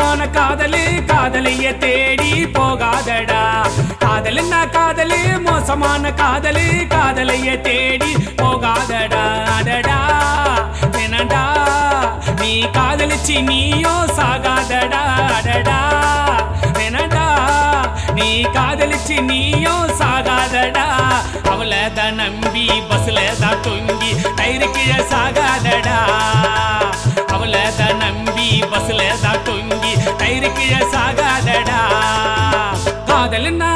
மோசமான காதலு காதலைய தேடி போகாதடா காதலுன்னா காதலு மோசமான காதலு காதலைய தேடி போகாதடா அடடா என்னடா நீ காதலிச்சு நீயோ சாகாதடா அடடா என்னடா நீ காதலிச்சு நீயோ சாகாதடா அவளை தான் நம்பி பஸ்ல தான் தொங்கி டயரு கீழே சாகாதடா அவளை தான் நம்பி பஸ்ல தான் தொங்கி டயரு கீழே சாகாதடா காதலுன்னா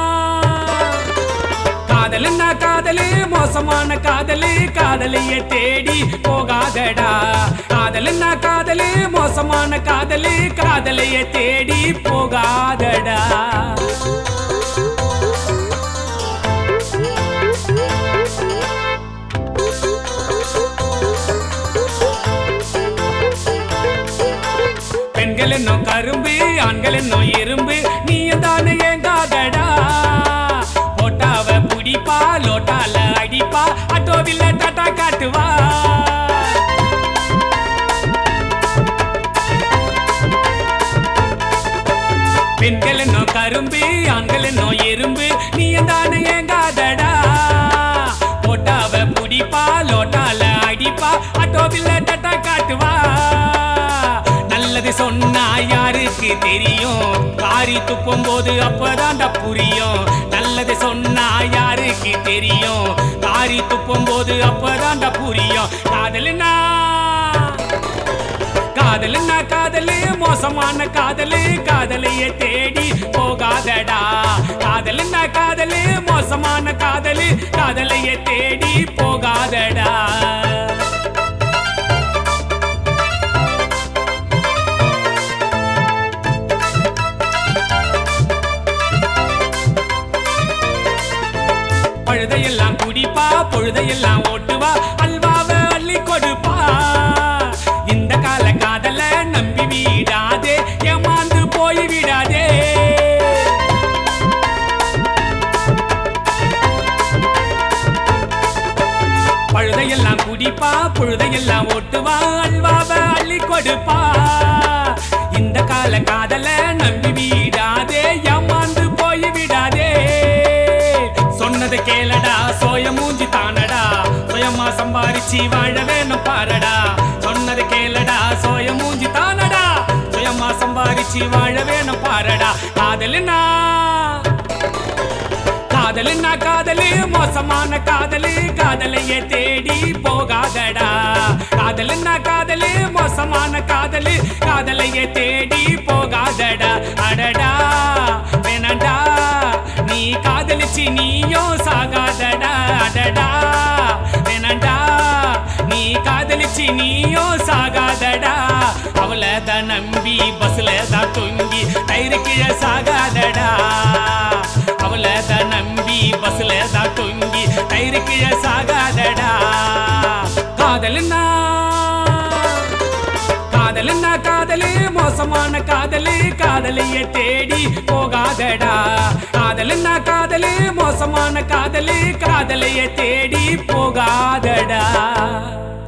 காதலுன்னா காதலு மோசமான காதலு காதலைய தேடி போகாதடா காதலுன்னா காதலு மோசமான காதலு காதலைய தேடி போகாதடா பெண்கள் என்னும் கரும்பு ஆண்கள் என்னும் எறும்பு நீ தானே ஏங்காதடா போட்டாவ புடிப்பா லோட்டால அடிப்பா ஆட்டோவில் டாட்டா காட்டுவா பெண்கள் என்னும் கரும்பு ஆண்கள் என்னும் எறும்பு நீ தானே ஏங்காதடா போட்டாவ புடிப்பா லோட்டால அடிப்பா ஆட்டோவில் டாட்டா காட்டுவா நல்லது சொன்னா யாருக்கு தெரியும் காரி துப்பும் போது அப்பதான்டா புரியும் நல்லது சொன்னா யாருக்கு தெரியும் காரி துப்பும் போது அப்பதான்டா புரியும் காதலுனா காதலுன்னா காதலு மோசமான காதலு காதலைய தேடி போகாதடா காதலுன்னா காதலு மோசமான காதலு காதலைய தேடி போகாதடா பழுதையெல்லாம் குடிப்பா பொழுதையெல்லாம் ஓட்டுவா அல்வாவை அள்ளி கொடுப்பா இந்த கால காதல நம்பி விடாதே ஏமாந்து போய் விடாதே பழுதையெல்லாம் குடிப்பா பொழுதையெல்லாம் ஓட்டுவா அல்வாவை அள்ளி கொடுப்பா இந்த கால காதல நம்பி விடாதே ஏமாந்து போய் விடாதே சொன்னது கேளடா சோய மூஞ்சி தானடா சுயமா சம்பாரிச்சு வாழ வேணும் பாரடா சொன்னது கேளடா சோய மூஞ்சி தானடா சுயமா சம்பாரிச்சு வாழ வேணும் பாரடா காதலுனா காதலுன்னா காதலு மோசமான காதலு காதலைய தேடி போகாதடா காதலுன்னா காதலு மோசமான காதலு காதலைய தேடி போகாதடா அடடா வேணாண்டா நீ காதலிச்சு நீயோ சாகாதடா அடடா வேணாண்டா நீ காதலிச்சு நீயோ சாகாதடா அவளை தான் நம்பி பஸ்ல தான் தொங்கி டயரு கீழே சாகாதடா அவளை தான் நம்பி பஸ்ல தான் தொங்கி டயரு கீழே சாகாதடா காதலுன்னா காதலுன்னா காதலு மோசமான காதலு காதலைய தேடி போகாதடா காதலுன்னா காதலு மோசமான காதலு காதலைய தேடி போகாதடா